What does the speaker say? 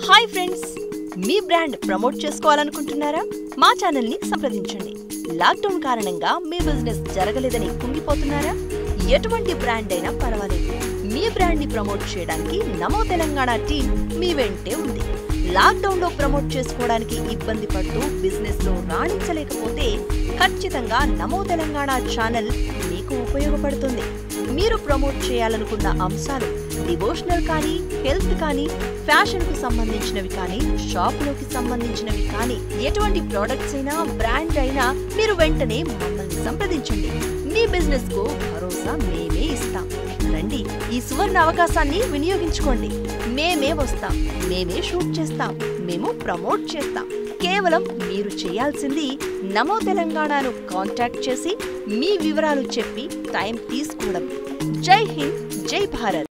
hi friends మీ brand promote చేసుకోవాలనుకుంటున్నారా మా ఛానల్ ని సంప్రదించండి లాక్డౌన్ కారణంగా మీ బిజినెస్ జరగలేదని కుంగిపోతున్నారా ఎటువంటి బ్రాండ్ అయినా పర్వాలేదు మీ బ్రాండ్ ని ప్రమోట్ చేయడానికి నమో తెలంగాణ టీం మీ వెంటే ఉంది లాక్డౌన్ లో ప్రమోట్ చేసుకోవడానికి ఇబ్బంది పడుతూ బిజినెస్ లో రాణించలేకపోతే ఖచ్చితంగా నమో తెలంగాణ ఛానల్ మీకు ఉపయోగపడుతుంది మీరు ప్రమోట్ చేయాలనుకున్న అంశాలు డివోషనల్ కానీ హెల్త్ కానీ ఫ్యాషన్ కు సంబంధించినవి కానీ షాప్ లోకి సంబంధించినవి కానీ ఎటువంటి ప్రోడక్ట్స్ అయినా బ్రాండ్ అయినా మీరు వెంటనే మమ్మల్ని సంప్రదించండి మీ బిజినెస్ కు భరోసా మేమే ఇస్తాం రండి ఈ సువర్ణ అవకాశాన్ని వినియోగించుకోండి మేమే వస్తాం మేమే షూట్ చేస్తాం మేము ప్రమోట్ చేస్తాం కేవలం మీరు చేయాల్సింది నమో తెలంగాణను కాంటాక్ట్ చేసి మీ వివరాలు చెప్పి టైం తీసుకోవడం జై హింద్ జై భారత్